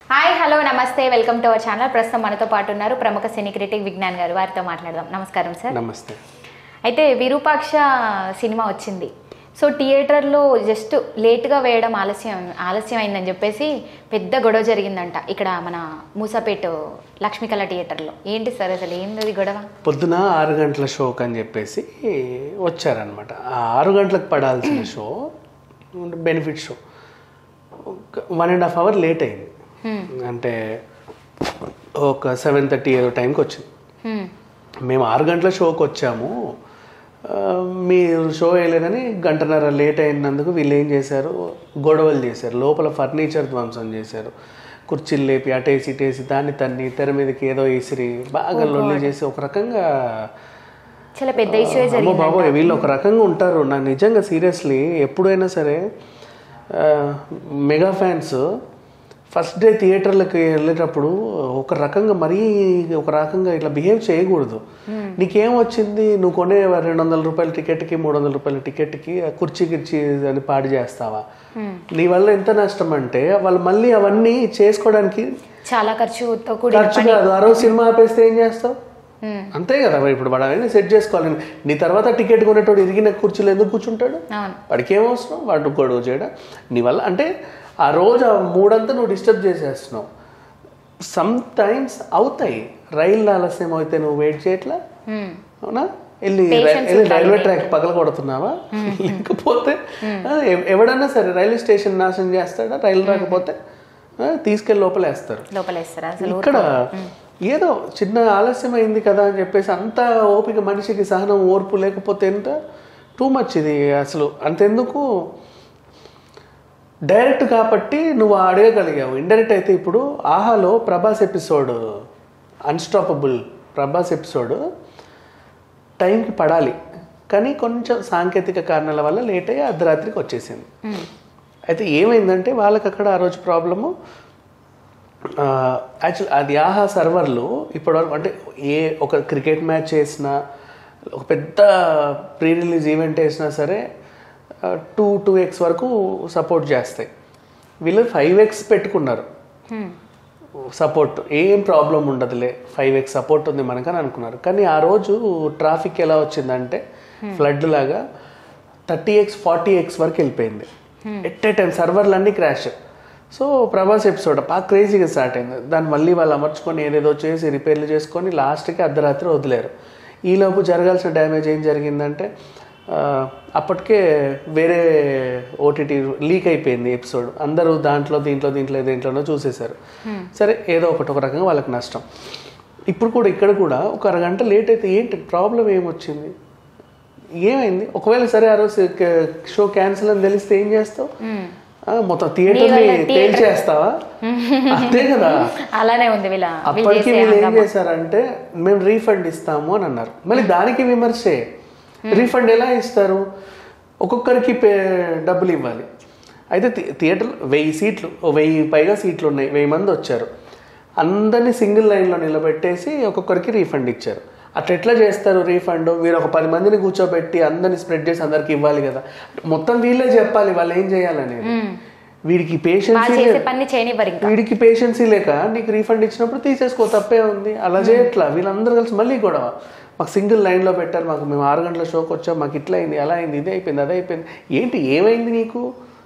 Hi hello నమస్తే welcome to our channel ప్రస్తుతం మనతో పాటు ఉన్నారు ప్రముఖ సినీ క్రిటిక్ విజ్ఞాన్ గారు వారితో మాట్లాడదాం నమస్కారం సార్ నమస్తే అయితే విరూపాక్ష సినిమా వచ్చింది సో థియేటర్లో జస్ట్ లేట్గా వేయడం ఆలస్యం ఆలస్యం అయిందని చెప్పేసి పెద్ద గొడవ జరిగిందంట ఇక్కడ మన మూసాపేట లక్ష్మీకళ థియేటర్లో ఏంటి సార్ అసలు ఏంది గొడవ పొద్దున ఆరు గంటల షోకి అని చెప్పేసి వచ్చారనమాట ఆ ఆరు గంటలకు పడాల్సిన show benefit show one and half hour late అయింది అంటే ఒక సెవెన్ థర్టీ ఏదో టైంకి వచ్చింది హ్మ్. మేము ఆరు గంటల షోకి వచ్చాము ఆ, మీరు షో వేయలేదని గంటన్నర లేట్ అయినందుకు వీళ్ళు ఏం చేశారు గొడవలు చేశారు లోపల ఫర్నిచర్ ధ్వంసం చేశారు కుర్చీలు లేపి అటేసి ఇటేసి దాన్ని తన్ని తెర మీదకి ఏదో ఇసిరి బాగా లొల్లి చేసి ఒక రకంగా చాలా పెద్ద ఇష్యూ అమ్మో జరిగింది బాబోయ్ వీళ్ళు ఒక రకంగా ఉంటారు నాకు నిజంగా సీరియస్లీ ఎప్పుడైనా సరే ఆ, మెగా ఫ్యాన్స్ ఫస్ట్ డే థియేటర్లకు వెళ్ళేటప్పుడు ఒక రకంగా మరీ ఒక రకంగా ఇట్లా బిహేవ్ చేయకూడదు నీకేం వచ్చింది నువ్వు కొనే రెండు వందల రూపాయల టికెట్కి మూడు వందల రూపాయల టికెట్కి ఆ కుర్చీ గిర్చీ అని పాడు చేస్తావా నీ వల్ల ఎంత నష్టం అంటే వాళ్ళు మళ్ళీ అవన్నీ చేసుకోవడానికి చాలా ఖర్చుతో కూడిన ఖర్చు కాదు ఆ రోజు సినిమా ఆపేస్తే ఏం చేస్తావు హ్మ్. అంతే కదా మరి ఇప్పుడు వాడు అవన్నీ సెట్ చేసుకోవాలి నీ తర్వాత టికెట్ కొనేటోడు ఇరిగిన కుర్చీలో ఎందుకు కూర్చుంటాడు అవును వాడికి ఏం అవసరం వాడు గొడవ చేయడం నీ వల్ల అంటే ఆ రోజు ఆ మూడంతా నువ్వు డిస్టర్బ్ చేసేస్తున్నావు సమ్ టైమ్స్ అవుతాయి రైళ్ళు ఆలస్యం అయితే నువ్వు వెయిట్ చేయట్లా హ్మ్. అవునా వెళ్ళి వెళ్ళి రైల్వే ట్రాక్ పగల కొడుతున్నావా లేకపోతే ఆ, ఎవ- ఎవడన్నా సరే రైల్వే స్టేషన్ నాశనం చేస్తాడా రైలు రాకపోతే ఆ, తీసుకెళ్ళి లోపలేస్తారు లోపలేస్తారా అసలు ఇక్కడ ఏదో చిన్న ఆలస్యం అయింది కదా అని చెప్పేసి అంత ఓపిక మనిషికి సహనం ఓర్పు లేకపోతే ఎంత టూ మచ్ ఇది అసలు అంతెందుకు డైరెక్ట్ కాబట్టి నువ్వు అడగగలిగావు ఇండైరెక్ట్ అయితే ఇప్పుడు ఆహాలో Prabhas episode unstoppable Prabhas episode టైంకి పడాలి కానీ కొంచెం సాంకేతిక కారణాల వల్ల లేట్ అయ్యి అర్ధరాత్రికి వచ్చేసింది హ్మ్. అయితే ఏమైందంటే వాళ్ళకి అక్కడ ఆ రోజు ప్రాబ్లము యాక్చువల్ అది ఆహా సర్వర్లు ఇప్పటివరకు అంటే ఏ ఒక క్రికెట్ మ్యాచ్ చేసినా ఒక పెద్ద ప్రీ రిలీజ్ ఈవెంట్ వేసినా సరే టూ టూ ఎక్స్ వరకు సపోర్ట్ చేస్తాయి వీళ్ళు ఫైవ్ ఎక్స్ పెట్టుకున్నారు హ్మ్. సపోర్ట్ ఏం ప్రాబ్లం ఉండదులే ఫైవ్ ఎక్స్ సపోర్ట్ ఉంది మనకని అనుకున్నారు కానీ ఆ రోజు ట్రాఫిక్ ఎలా వచ్చిందంటే ఫ్లడ్ లాగా థర్టీ ఎక్స్ ఫార్టీ ఎక్స్ వరకు వెళ్ళిపోయింది ఎట్ ఏ టైం సర్వర్లు అన్నీ క్రాష్ సో ప్రభాస్ ఎపిసోడ్ బాగా క్రేజీగా స్టార్ట్ అయింది దాన్ని మళ్ళీ వాళ్ళు అమర్చుకొని ఏదేదో చేసి రిపేర్లు చేసుకొని లాస్ట్కి అర్ధరాత్రి వదిలేరు ఈలోపు జరగాల్సిన డ్యామేజ్ ఏం జరిగిందంటే ఆ, అప్పటికే వేరే ఓటీటీ లీక్ అయిపోయింది ఎపిసోడ్ అందరూ దాంట్లో దీంట్లో దీంట్లో దేంట్లోనో చూసేశారు సరే ఏదో ఒకటి ఒక రకంగా వాళ్ళకి నష్టం ఇప్పుడు కూడా ఇక్కడ కూడా ఒక అరగంట లేట్ అయితే ఏంటి ప్రాబ్లం ఏమొచ్చింది ఏమైంది ఒకవేళ సరే ఆ రోజు షో క్యాన్సిల్ అని తెలిస్తే ఏం చేస్తావు హ్మ్. ఆ, మొత్తం థియేటర్ని తేల్చేస్తావా అంతే కదా అలానే ఉంది వీళ్ళ వీళ్ళు అప్పటికి చేసే వీళ్ళు ఏం చేశారంటే మేము రీఫండ్ ఇస్తాము అని అన్నారు మళ్ళీ దానికి విమర్శే రీఫండ్ ఎలా ఇస్తారు ఒక్కొక్కరికి పే డబ్బులు ఇవ్వాలి అయితే థి- థియేటర్ వెయ్యి సీట్లు ఓ వెయ్యి పైగా సీట్లు ఉన్నాయి వెయ్యి మంది వచ్చారు అందరినీ సింగిల్ లైన్లో నిలబెట్టేసి ఒక్కొక్కరికి రీఫండ్ ఇచ్చారు అట్లా ఎట్లా చేస్తారు రీఫండ్ మీరు ఒక పది మందిని కూర్చోబెట్టి అందరిని స్ప్రెడ్ చేసి అందరికి ఇవ్వాలి కదా మొత్తం వీళ్ళే చెప్పాలి వాళ్ళు ఏం చేయాలనేది వీడికి పేషెన్స్ వాళ్ళు చేసే పని చేయనివ్వరు ఇంకా వీడికి పేషెన్సీ లేక నీకు రీఫండ్ ఇచ్చినప్పుడు తీసేసుకో తప్పే ఉంది అలా చేయట్లా వీళ్ళందరూ కలిసి మళ్ళీ గొడవ మాకు సింగిల్ లైన్లో పెట్టారు మాకు మేము ఆరు గంటల షోకి వచ్చాం మాకు ఇట్లా అయింది అలా అయింది ఇది అయిపోయింది అదే అయిపోయింది ఏంటి ఏమైంది నీకు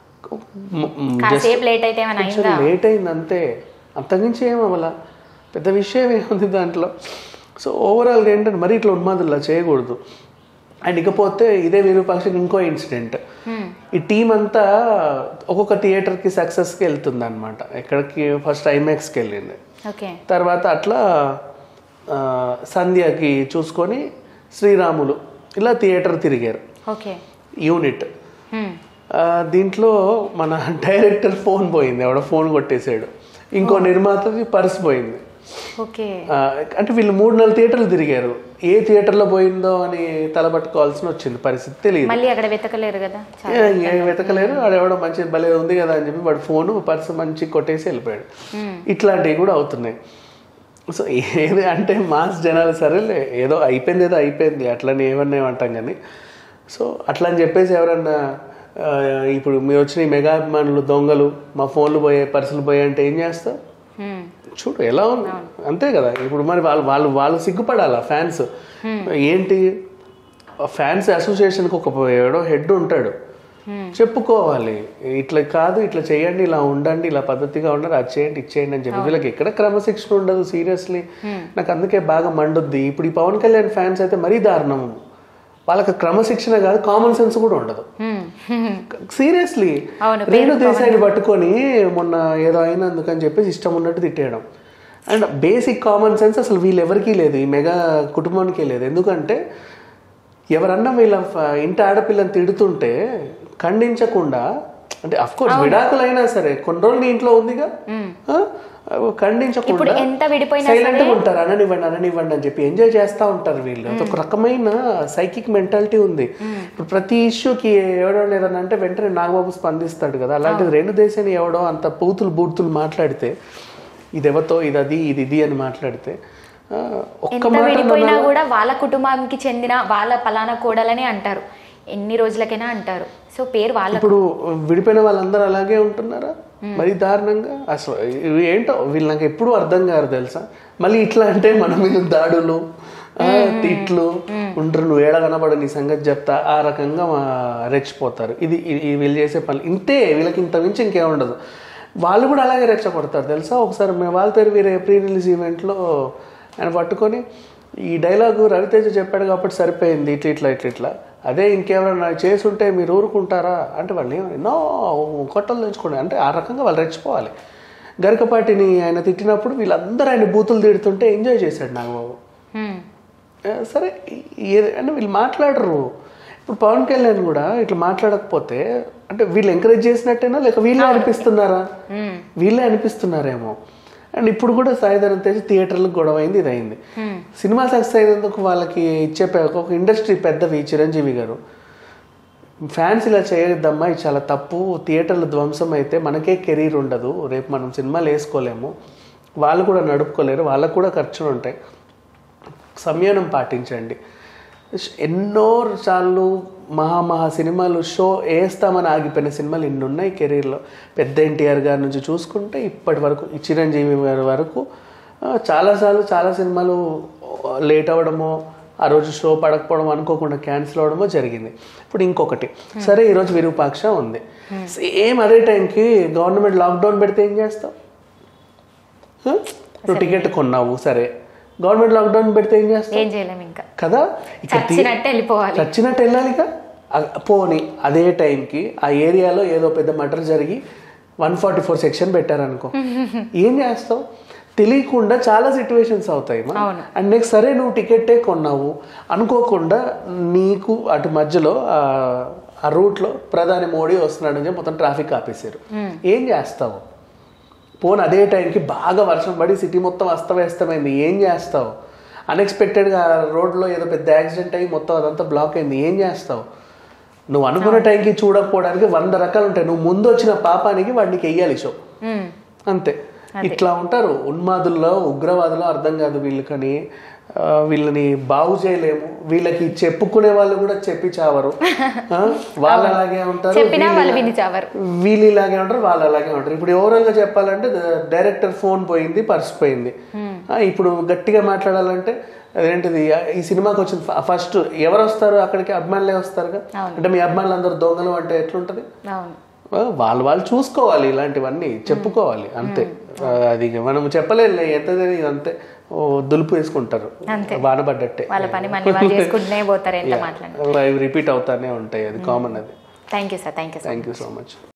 కాసేపు లేట్ అయితే ఏమైనా కొంచెం లేట్ అయింది అంతే అంతకుమించి ఏమవ్వాలా పెద్ద విషయం ఏముంది దాంట్లో సో ఓవరాల్గా ఏంటంటే మరీ ఇట్లా ఉన్మాదుల్లా చేయకూడదు అండ్ ఇకపోతే ఇదే విరూపాక్షకి ఇంకో ఇన్సిడెంట్ ఈ టీం అంతా ఒక్కొక్క థియేటర్కి సక్సెస్కి వెళ్తుంది అనమాట ఎక్కడికి ఫస్ట్ ఐమాక్స్కి వెళ్ళింది ఓకే తర్వాత అట్లా ఆ, సంధ్యకి చూసుకొని శ్రీరాములు ఇలా థియేటర్ తిరిగారు ఓకే యూనిట్ హ్మ్. ఆ, దీంట్లో మన డైరెక్టర్ ఫోన్ పోయింది ఎవడో ఫోన్ కొట్టేశాడు ఇంకో నిర్మాతది పర్స్ పోయింది ఓకే ఆ, అంటే వీళ్ళు మూడు నాలుగు థియేటర్లు తిరిగారు ఏ థియేటర్లో పోయిందో అని తలపట్టుకోవాల్సిన వచ్చింది పరిస్థితి తెలియదు మళ్ళీ అక్కడ వెతకలేరు కదా చా- ఏ- ఏ వెతకలేరు వాడు ఎవడో మంచి భలే ఉంది కదా అని చెప్పి వాడు ఫోను పర్సు మంచి కొట్టేసి వెళ్ళిపోయాడు ఇట్లాంటివి కూడా అవుతున్నాయి సో ఏది అంటే మాస్ జనాలు సరేలే ఏదో అయిపోయింది ఏదో అయిపోయింది అట్లని ఏమన్నా ఏమంటాం కానీ సో అట్లా అని చెప్పేసి ఎవరన్నా ఆ, ఇప్పుడు మీరు వచ్చిన ఈ మెగా అభిమానులు దొంగలు మా ఫోన్లు పోయే పర్సులు పోయే అంటే ఏం చేస్తావు చూడు ఎలా ఉంది అంతే కదా ఇప్పుడు మరి వాళ్ళు వాళ్ళు వాళ్ళు సిగ్గుపడాలా ఫ్యాన్స్ ఏంటి ఫ్యాన్స్ అసోసియేషన్కి ఒక ఎవడో హెడ్ ఉంటాడు చెప్పుకోవాలి ఇట్లా కాదు ఇట్లా చేయండి ఇలా ఉండండి ఇలా పద్ధతిగా ఉండాలి అది చేయండి ఇది చేయండి అని చెప్పి వీళ్ళకి ఎక్కడ క్రమశిక్షణ ఉండదు సీరియస్లీ నాకు అందుకే బాగా మండుద్ది ఇప్పుడు ఈ పవన్ కళ్యాణ్ ఫ్యాన్స్ అయితే మరీ దారుణం వాళ్ళకి క్రమశిక్షణ కాదు కామన్ సెన్స్ కూడా ఉండదు హ్మ్. హ్మ్. సీరియస్లీ అవును, రేణు దేశాయిని పట్టుకొని మొన్న ఏదో అయినందుకని చెప్పేసి ఇష్టం ఉన్నట్టు తిట్టేయడం అండ్ బేసిక్ కామన్ సెన్స్ అసలు వీళ్ళెవరికీ లేదు ఈ మెగా కుటుంబానికి లేదు ఎందుకంటే ఎవరన్నా వీళ్ళ ఫ- ఇంటి ఆడపిల్లని తిడుతుంటే ఖండించకుండా అంటే అఫ్ కోర్స్ విడాకులైనా సరే కొన్ని రోజులు నీ ఇంట్లో ఉందిగా ఆ? ఖండించకుండా ఇప్పుడు ఎంత విడిపోయినా సైలెంట్ గా ఉంటారు అననివ్వండి అననివ్వండి అని చెప్పి ఎంజాయ్ చేస్తూ ఉంటారు వీళ్ళు అదొక రకమైన సైకిక్ మెంటాలిటీ ఉంది ఇప్పుడు ప్రతి ఇష్యూకి ఎవడో ఏదన్నా అంటే వెంటనే నాగబాబు స్పందిస్తాడు కదా అలాంటిది రెండు దేశాన్ని ఎవడో అంత పూతులు బూతులు మాట్లాడితే ఇది ఎవతో ఇది అది ఇది ఇది అని మాట్లాడితే ఆ, ఒక్క ఎంత మాట విడిపోయినా కూడా వాళ్ళ కుటుంబానికి చెందిన వాళ్ళ పలానా కోడలని అంటారు ఎన్ని రోజులకైనా అంటారు సో పేరు వాళ్ళ ఇప్పుడు విడిపోయిన వాళ్ళందరూ అలాగే ఉంటున్నారా మరి దారుణంగా అసలు ఇవి ఏంటో వీళ్ళు నాకు ఎప్పుడు అర్థం కాదు తెలుసా మళ్ళీ ఇట్లా అంటే మన మీద దాడులు ఆ, తిట్లు ఉంటారు నువ్వు ఏడ కనబడ నీ సంగతి చెప్తా ఆ రకంగా మా రెచ్చిపోతారు ఇది ఇది- ఇది వీళ్ళు చేసే పని ఇంతే వీళ్ళకి ఇంత మించి ఇంకేం ఉండదు వాళ్ళు కూడా అలాగే రెచ్చగొడతారు తెలుసా ఒకసారి మేము వాళ్ళ పేరు వీరే ప్రీ రిలీజ్ ఈవెంట్లో ఆయన పట్టుకొని ఈ డైలాగు రవితేజ చెప్పాడు కాబట్టి సరిపోయింది ఇట్లా ఇట్లా ఇట్లా ఇట్లా అదే ఇంకేమైనా చేసుంటే మీరు ఊరుకుంటారా అంటే వాళ్ళు ఏమని నో కొట్టలు తెచ్చుకోండి అంటే ఆ రకంగా వాళ్ళు రెచ్చిపోవాలి గరికపాటిని ఆయన తిట్టినప్పుడు వీళ్ళందరూ ఆయన బూతులు తిడుతుంటే ఎంజాయ్ చేశాడు నాగబాబు హ్మ్. ఆ, సరే ఏ- అంటే వీళ్ళు మాట్లాడరు ఇప్పుడు పవన్ కళ్యాణ్ కూడా ఇట్లా మాట్లాడకపోతే అంటే వీళ్ళు ఎంకరేజ్ చేసినట్టేనా లేక వీళ్ళే అనిపిస్తున్నారా హ్మ్. వీళ్ళే అనిపిస్తున్నారేమో అండ్ ఇప్పుడు కూడా సాయిధరం తేజ్ థియేటర్లకు గొడవ అయింది ఇది అయింది సినిమా సక్సెస్ అయినందుకు వాళ్ళకి ఇచ్చే పె- ఒక ఇండస్ట్రీ పెద్దవి చిరంజీవి గారు ఫ్యాన్స్ ఇలా చేయొద్దమ్మా ఇది చాలా తప్పు థియేటర్ల ధ్వంసం అయితే మనకే కెరీర్ ఉండదు రేపు మనం సినిమాలు వేసుకోలేము వాళ్ళు కూడా నడుపుకోలేరు వాళ్ళకు కూడా ఖర్చులు ఉంటాయి సంయమనం పాటించండి ఎన్నో సార్లు మహా మహా సినిమాలు షో వేస్తామని ఆగిపోయిన సినిమాలు ఇన్ని ఉన్నాయి కెరీర్లో పెద్ద ఎన్టీఆర్ గారి నుంచి చూసుకుంటే ఇప్పటి వరకు ఈ చిరంజీవి గారి వరకు ఆ, చాలాసార్లు చాలా సినిమాలు లేట్ అవ్వడమో ఆ రోజు షో పడకపోవడం అనుకోకుండా క్యాన్సిల్ అవ్వడమో జరిగింది ఇప్పుడు ఇంకొకటి సరే ఈరోజు విరూపాక్ష ఉంది సేమ్ అదే టైంకి గవర్నమెంట్ లాక్డౌన్ పెడితే ఏం చేస్తావు హ? నువ్వు టికెట్ కొన్నావు సరే గవర్నమెంట్ లాక్డౌన్ పెడితే ఏం చేస్తావు ఏం చేయలేము ఇంకా కదా ఇక్కడ తీ- చచ్చినట్టు వెళ్ళిపోవాలి చచ్చినట్టు వెళ్ళాలిగా అ- పోని అదే టైంకి ఆ ఏరియాలో ఏదో పెద్ద మర్డర్ జరిగి వన్ ఫార్టీ ఫోర్ సెక్షన్ పెట్టారనుకో ఏం చేస్తావు తెలియకుండా చాలా సిచ్యువేషన్స్ అవుతాయి మా. అవును. అండ్ నెక్స్ట్ సరే నువ్వు టికెట్టే కొన్నావు అనుకోకుండా నీకు అటు మధ్యలో ఆ- ఆ రూట్లో ప్రధాని మోడీ వస్తున్నాడు అని చెప్పి మొత్తం ట్రాఫిక్ ఆపేశారు ఏం చేస్తావు పోను అదే టైంకి బాగా వర్షం పడి సిటీ మొత్తం అస్తవ్యస్తమైంది ఏం చేస్తావు అన్ఎక్స్పెక్టెడ్గా రోడ్లో ఏదో పెద్ద యాక్సిడెంట్ అయ్యి మొత్తం అదంతా బ్లాక్ అయింది ఏం చేస్తావు నువ్వు అనుకున్న టైంకి చూడకపోవడానికి వంద రకాలు ఉంటాయి నువ్వు ముందు వచ్చిన పాపానికి వాడికి వెయ్యాలి షో హ్మ్. అంతే ఇట్లా ఉంటారు ఉన్మాదుల్లో ఉగ్రవాదులు అర్థం కాదు వీళ్ళకని ఆ, వీళ్ళని బాగు చేయలేము వీళ్ళకి చెప్పుకునే వాళ్ళు కూడా చెప్పి చావరు ఆ, వాళ్ళు అలాగే ఉంటారు చెప్పినా వీళ్ళు వాళ్ళు ఇలా- విని చావరు. వీళ్ళు ఇలాగే ఉంటారు వాళ్ళు అలాగే ఉంటారు ఇప్పుడు ఓవరాల్ గా చెప్పాలంటే డైరెక్టర్ ఫోన్ పోయింది పర్స్ పోయింది ఆ, ఇప్పుడు గట్టిగా మాట్లాడాలంటే అదేంటిది ఆ, ఈ సినిమాకి వచ్చిన ఫస్ట్ ఎవరు వస్తారు అక్కడికి అభిమానులే వస్తారుగా అవును. అంటే మీ అభిమానులు అందరు దొంగలు అంటే ఎట్లుంటది అవును ఆ, వాళ్ళు వాళ్ళు చూసుకోవాలి ఇలాంటివన్నీ చెప్పుకోవాలి అంతే ఆ, అది మనం చెప్పలేదు ఎంత తెలియదు అంతే ఓ దులుపు వేసుకుంటారు అంతే. వానబడ్డట్టే వాళ్ళ పని మళ్ళీ వాళ్ళు చేసుకుంటూనే పోతారు ఎంత మాట్లాడినా అవి రిపీట్ అవుతానే ఉంటాయి అది కామన్ అది thank you sir thank you sir thank you so much